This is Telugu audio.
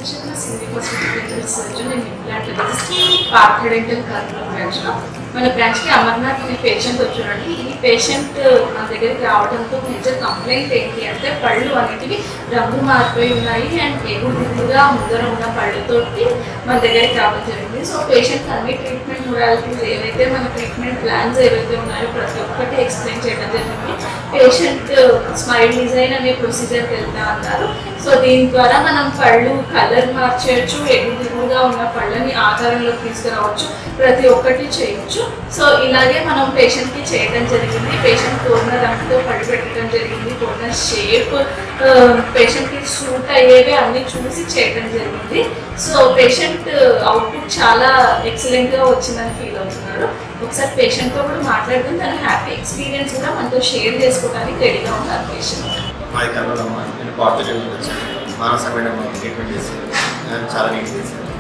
శిక్షణ single hospital surgeon and implantologist Partha dental Kurnool బ్రాంచ్లో మన బ్రాంచ్కి అమర్నాథ్ అనే పేషెంట్ వచ్చారండి ఈ పేషెంట్ మన దగ్గరికి రావడంతో మేజర్ కంప్లైంట్ ఏంటి అంటే పళ్ళు అనేటివి రంగు మారిపోయి ఉన్నాయి అండ్ ఎగుడుగా ముందర ఉన్న పళ్ళతోటి మన దగ్గరికి రావడం జరిగింది సో పేషెంట్ అన్ని ట్రీట్మెంట్ మొడాలిటీస్ ఏవైతే మన ట్రీట్మెంట్ ప్లాన్స్ ఏవైతే ఉన్నాయో ప్రతి ఒక్కటి ఎక్స్ప్లెయిన్ చేయడం జరిగింది పేషెంట్ స్మైల్ డిజైన్ అనే ప్రొసీజర్కి వెళ్తా అన్నారు సో దీని ద్వారా మనం పళ్ళు కలర్ మార్చేయచ్చు ఎగురుగా ఉన్న పళ్ళని ఆకారంలోకి తీసుకురావచ్చు ప్రతి ఒక్కటి చేయొచ్చు సో ఇలాగే మనం పేషెంట్కి చేయడం జరిగింది పేషెంట్ కోరిన రంగుతో పళ్ళు పెట్టడం జరిగింది కోరిన షేప్ పేషెంట్కి సూట్ అయ్యేవి అన్ని చూసి చేయడం జరిగింది సో పేషెంట్ అవుట్పుట్ చాలా ఎక్సలెంట్గా వచ్చిందని ఫీల్ అవుతున్నారు ఒకసారి పేషెంట్తో కూడా మాట్లాడుకుని తన హ్యాపీ ఎక్స్పీరియన్స్ కూడా మనతో షేర్ చేసుకోవడానికి రెడీగా ఉన్నారు పేషెంట్ మాది కర్నూలు అమ్మ నేను పార్టీ వచ్చాను మానసమైన ట్రీట్మెంట్ చేశాను చాలా నీట్ చేశాను